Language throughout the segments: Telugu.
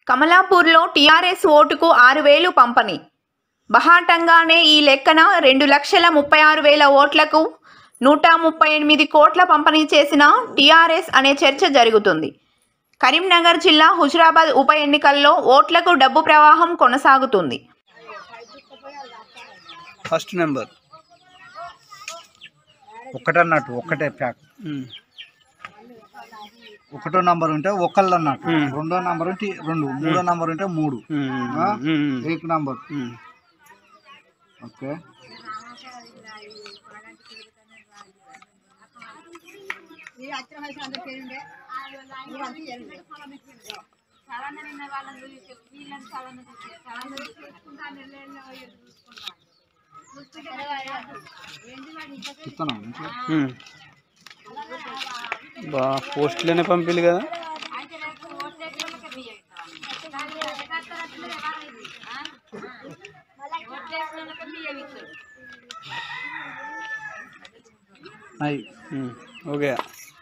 కమలాపూర్లో టీఆర్ఎస్ ఓటుకు ఆరు వేలు పంపని బహాటంగానే ఈ లెక్కన రెండు లక్షల ముప్పై ఆరు వేల ఓట్లకు నూట ముప్పై ఎనిమిది కోట్ల పంపిణీ చేసిన టీఆర్ఎస్ అనే చర్చ జరుగుతుంది కరీంనగర్ జిల్లా హుజురాబాద్ ఉప ఎన్నికల్లో ఓట్లకు డబ్బు ప్రవాహం కొనసాగుతుంది ఫస్ట్ నెంబర్ ఒకటన్నట్టు ఒకటే ప్యాక్ ఒకటో నంబర్ ఉంటే ఒకళ్ళు అన్నట్టు మ్మ్. రెండో నంబర్ ఉంటే రెండు మూడో నంబర్ ఉంటే మూడు ఆ? ఏక్ నంబర్ ఓకే చెప్తాను మంచిగా. బా పోస్టులోనే పంపిల్లు కదా అయ్. Um, okay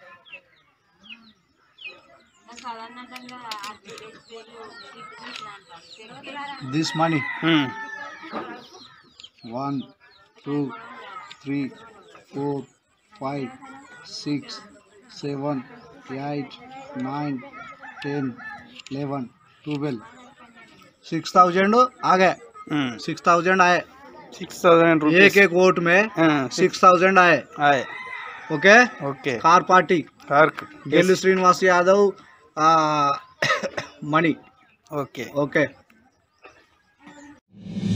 this money um, one two three four five six seven eight nine ten eleven twelve six thousand आ गए ఉమ్, सिक्स थाउजेंड आए సిక్స్ థౌసండ్ రూపీస్ एक एक वोट में ఆ, सिक्स थाउजेंड आए ఆయ్ ओके ఓకే कार पार्टी కార్క్ गेलू श्रीनिवास यादव आ, मणि ఓకే ओके